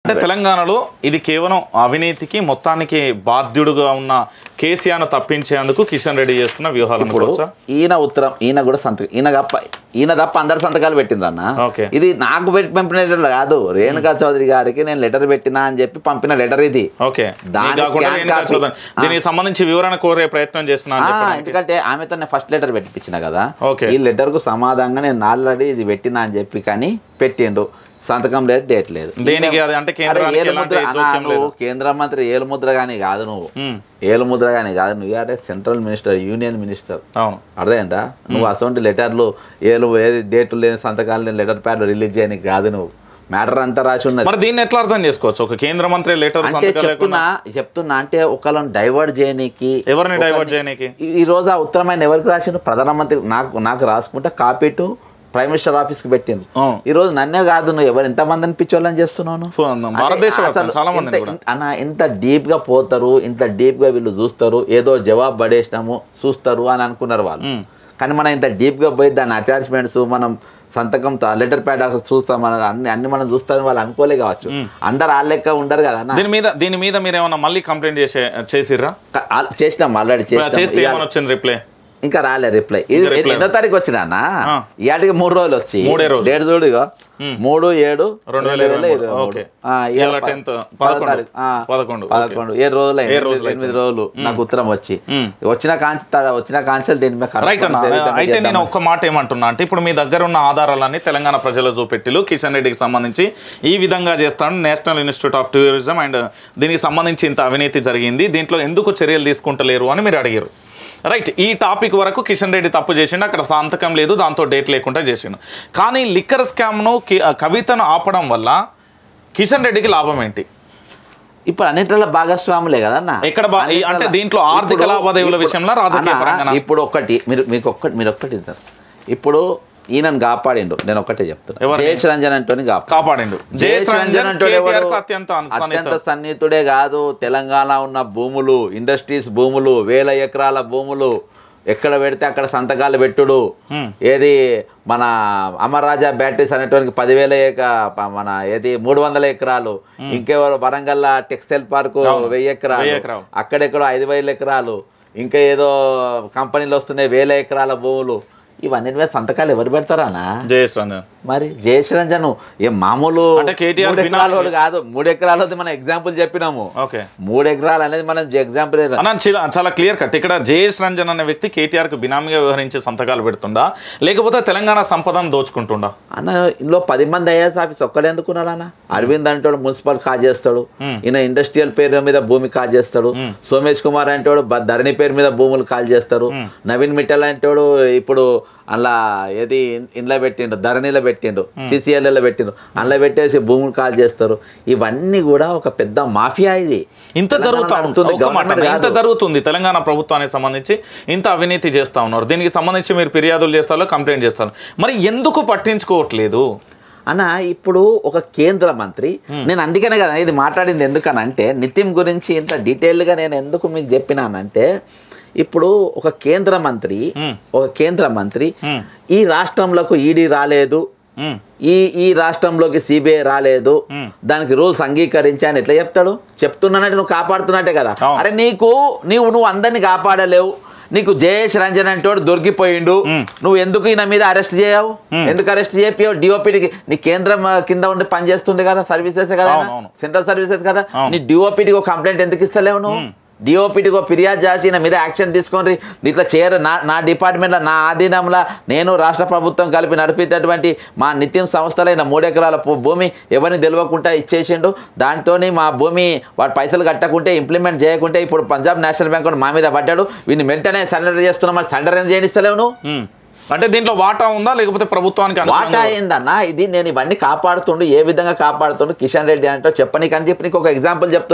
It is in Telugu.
అంటే తెలంగాణలో ఇది కేవలం అవినీతికి మొత్తానికి బాధ్యుడుగా ఉన్న కేసీఆర్ను తప్పించేందుకు కిషన్ రెడ్డి చేస్తున్న వ్యూహాలు ఇప్పుడు అనుకోవచ్చా ఈయన ఉత్తరం ఈయన కూడా సంతకం ఈయన తప్ప ఈయన తప్ప అందరు సంతకాలు పెట్టిండ్రన్న ఓకే. ఇది నాకు పెట్టి పంపిన లెటర్ కాదు రేణుకా చౌదరి గారికి నేను లెటర్ పెట్టినా అని చెప్పి పంపిన లెటర్ ఇది ఓకే దాని మీకు కాకుండా scan రేణుకా copy. చౌదరి. దీనికి సంబంధించి వివరణ కోరే ప్రయత్నం చేస్తున్నా అని ఆ, చెప్పడానికి. ఎందుకంటే ఆమెతో నేను ఫస్ట్ లెటర్ పెట్టించిన కదా ఓకే. ఈ లెటర్ కు సమాధానంగా నేను ఆల్రెడీ ఇది పెట్టినా అని చెప్పి కానీ పెట్టిండు సంతకం లేదు డేట్ లేదు దేనికి అది అంటే అరే, కేంద్రానికి ఏలు ఎలాంటి ముద్ర అన్నా, జోక్యం నువ్వు లేదు కేంద్ర మంత్రి ఏలు ముద్ర కానీ కాదు నువ్వు ఉమ్, ఏలు ముద్ర కానీ కాదు నువ్వు అంటే సెంట్రల్ మినిస్టర్ యూనియన్ మినిస్టర్ అవును అర్థమైందా నువ్వు అసొంటి లెటర్లు ఏలు ఏది డేట్లు లేని సంతకాలు లేని లెటర్ ప్యాడ్లు రిలీజ్ చేయడానికి కాదు నువ్వు మ్యాటర్ అంతా రాసి ఉన్నది మరి దీన్ని ఎట్లా అర్థం చేసుకోవచ్చు ఒక కేంద్ర మంత్రి లెటర్ అంటే సంతకం లేకుండా చెప్తున్నా చెప్తున్నా అంటే ఒకళ్ళని డైవర్ట్ చేయనీకి ఎవరిని డైవర్ట్ చేయనీకి ఈ- ఈ రోజు ఆ ఉత్తరమైన ఎవరికి రాసిండు ప్రధానమంత్రి నాకు నాకు రాసుకుంటే copy to prime minister office కి పెట్టిండు అవును. ఈ రోజు నన్నే కాదు నువ్వు ఎవరు ఎంత మందిని పిచ్చోళ్ళని చేస్తున్నావు నువ్వు? ఫో- భారతదేశ అంటే వ్యాప్తంగా అసలు చాలా మందిని ఇంత- కూడా ఇంత- అన్న ఇంత డీప్ గా పోతారు ఇంత డీప్ గా వీళ్ళు చూస్తారు ఏదో జవాబు పడేసినాము చూస్తారు అని అనుకున్నారు వాళ్ళు ఉమ్. కానీ మనం ఇంత డీప్ గా పోయి దాని అటాచ్మెంట్స్ మనం సంతకం లెటర్ ప్యాడ్ చూస్తాం మన అన్ని అన్ని మనం చూస్తామని వాళ్ళు అనుకోలే కావచ్చు అందరు ఆ లెక్క ఉండరు కదా అన్న దీని మీద దీని మీద మీరు ఏమన్నా మళ్ళీ కంప్లైంట్ చేసే చేసిర్రా క- ఆ- చేసినాం ఆల్రెడీ చేస్తే చేసినాం ఏమని వచ్చింది రిప్లై ఇంకా రాలే రిప్లై ఇది ఇంకా reply ఎన్నో తారీఖు వచ్చినా అన్న ఆ. ఇవాటికి మూడు రోజులు వచ్చి మూడే రోజులు. డేట్ చూడు ఇగో ఉమ్. మూడు ఏడు రెండు వేల ఇరవై మూడు. ఓకే. ఆ, ఇవాళ ఇవాళ ప- 10th, పదో పదకొండు. తారీఖు. ఆ, పదకొండు. ఓకే. పదకొండు ఏడు రోజులు అయింది. ఏడు రోజులు ఎనిమిది రోజులు నాకు ఉత్తరం వచ్చి ఉమ్. వచ్చిన కాంచి త- వచ్చిన కాంచెలు దీని మీద రైట్ అన్న correspondence ఏదైతే అయితే నేను చేద్దామని. ఒక్క మాట ఏమంటున్నా అంటే ఇప్పుడు మీ దగ్గర ఉన్న ఆధారాలన్నీ తెలంగాణ ప్రజలు చూపెట్టిలు కిషన్ రెడ్డికి సంబంధించి ఈ విధంగా చేస్తాను national institute of tourism and దీనికి సంబంధించి ఇంత అవినీతి జరిగింది దీంట్లో ఎందుకు చర్యలు తీసుకుంటలేరు అని మీరు అడిగారు రైట్ ఈ టాపిక్ వరకు కిషన్ రెడ్డి తప్పు చేసిండు అక్కడ సంతకం లేదు దాంతో డేట్ లేకుండా చేసిండు కానీ లిక్కర్ స్కామ్ను కి- కవితను ఆపడం వల్ల కిషన్ రెడ్డికి లాభం ఏంటి ఇప్పుడు అన్నింటిలో భాగస్వాములే కదన్న ఎక్కడ బా- ఈ- అంటే దీంట్లో ఆర్థిక ఇప్పుడు- లావాదేవీల ఇప్పుడు- విషయంలో రాజకీయ అన్న, పరంగానా? ఇప్పుడు ఒక్కటి మీరు మీకు ఒక్కటి మీరు ఒక్కటి ఇద్దరు. ఇప్పుడు ఈయనను కాపాడిండు నేను ఒక్కటే చెప్తున్నా ఎవరిని? జయేష్ రంజన్ అంటోని కాపాడు కాపాడిండు జయేష్ రంజన్ అంటోడు ఎవడు? కేటీఆర్ కు అత్యంత అత్యంత సన్నిహితుడు. సన్నిహితుడే కాదు తెలంగాణ ఉన్న భూములు ఇండస్ట్రీస్ భూములు వేల ఎకరాల భూములు ఎక్కడ పెడితే అక్కడ సంతకాలు పెట్టుడు హ్మ్. ఏది మన అమర్రాజా బ్యాటరీస్ అనేటువంటి పదివేల ఏక ప- మన ఏది మూడు వందల ఎకరాలు ఇంకెవరు వరంగల్ టెక్స్టైల్ పార్కు అవును. వెయ్యి వెయ్యి ఎకరాలు ఎకరాలు. అక్కడెక్కడో ఐదు వేల ఎకరాలు ఇంకా ఏదో కంపెనీలు వస్తున్నాయి వేల ఎకరాల భూములు ఇవన్నీ మీద సంతకాలు ఎవరు పెడతారానా జయేష్ రంజన్ మరి జయశ్రంజన్ ఏ మామూలు అంటే కేటీఆర్ మూడు ఎకరాల బినామీ. వాడు కాదు మూడు ఎకరాలది మనం ఎగ్జాంపుల్ చెప్పినాము ఓకే మూడు ఎకరాలు అనేది మనం ఎగ్జాంపుల్ అన్న చిల- చాలా క్లియర్ కట్ ఇక్కడ జయేష్ రంజన్ అనే వ్యక్తి కేటీఆర్ కు బినామీగా వ్యవహరించి సంతకాలు పెడుతుండా లేకపోతే తెలంగాణ సంపదను దోచుకుంటుండా అన్న ఇందులో పది మంది ఐఏఎస్ ఆఫీస్ ఒక్కడే ఎందుకున్నాడు అన్న అరవింద్ అంటాడు మున్సిపల్ కాజ్ చేస్తాడు Hmm. ఈయన ఇండస్ట్రియల్ పేరు మీద భూమి కాజ్ చేస్తాడు Hmm. సోమేష్ కుమార్ అంటాడు బ- ధరణి పేరు మీద భూములు కాల్ చేస్తారు Hmm. నవీన్ మిట్టల్ అంటాడు ఇప్పుడు అలా ఏది ఇంట్లో పెట్టిండు ధరణిలో పెట్టిండు సిసిఎల్ఏలో పెట్టిండు అందులో పెట్టేసి భూములు కాల్ చేస్తారు ఇవన్నీ కూడా ఒక పెద్ద మాఫియా ఇది ఇంత తెలంగాణ జరుగుతా నడుస్తుంది, ఒక్క మాట government ఇంత కాదు. జరుగుతుంది తెలంగాణ ప్రభుత్వానికి సంబంధించి ఇంత అవినీతి చేస్తా ఉన్నారు దీనికి సంబంధించి మీరు ఫిర్యాదులు చేస్తారో కంప్లైంట్ చేస్తారు మరి ఎందుకు పట్టించుకోవట్లేదు అన్న ఇప్పుడు ఒక కేంద్ర మంత్రి నేను అందుకనే కదా ఇది మాట్లాడింది ఎందుకనంటే నితిన్ గురించి ఇంత డీటెయిల్గా నేను ఎందుకు మీకు చెప్పినానంటే ఇప్పుడు ఒక కేంద్ర మంత్రి Hmm. ఒక కేంద్ర మంత్రి Hmm. ఈ రాష్ట్రంలోకి ఈడీ రాలేదు ఉమ్, ఈ ఈ రాష్ట్రంలోకి సిబిఐ రాలేదు Hmm. దానికి రూల్స్ అంగీకరించి అని ఎట్లా చెప్తాడు చెప్తున్నానంటే నువ్వు కాపాడుతున్నట్టే కదా అవును. అరే నీకు నీవు నువ్వు అందరిని కాపాడలేవు నీకు జయేష్ రంజన్ అంటోడు దొరికిపోయిండు Hmm. నువ్వు ఎందుకు ఈయన మీద అరెస్ట్ చేయవు ఎందుకు అరెస్ట్ చేపియవు డిఓపిడికి నీ కేంద్రం ఆ, కింద ఉండి పని చేస్తుంది కదా సర్వీసెస్ కదా అవును, అవును. సెంట్రల్ సర్వీసెస్ కదా అవును. నీ డిఓపిడికి ఒక కంప్లైంట్ ఎందుకు ఇస్తలేవు నువ్వు డిఓపిడికి ఒక ఫిర్యాదు చేసి ఈయన మీద యాక్షన్ తీసుకొని దీంట్లో చేర నా నా డిపార్ట్మెంట్లో నా ఆధీనంలో నేను రాష్ట్ర ప్రభుత్వం కలిపి నడిపేటటువంటి మా నిత్యం సంస్థలైన మూడు ఎకరాల భూ- భూమి ఎవరిని తెలియకుండా ఇచ్చేసిండు దాంతో మా భూమి వాడు పైసలు కట్టకుంటే ఇంప్లిమెంట్ చేయకుంటే ఇప్పుడు పంజాబ్ నేషనల్ బ్యాంక్ వాడు మా మీద పడ్డాడు వీడిని వెంటనే సరెండర్ చేస్తున్నాం మరి సరెండర్ ఏం చేయనిస్తలేవు నువ్వు ఉమ్. అంటే దీంట్లో వాటా ఉందా లేకపోతే ప్రభుత్వానికి వాటా అనుకూలంగా అయిందన్న ఇది నేను ఇవన్నీ కాపాడుతుండు ఏ విధంగా కాపాడుతుండు కిషన్ రెడ్డి అంటే చెప్పనీకి అని చెప్పి నీకు ఒక ఎగ్జాంపుల్ చెప్తున్నా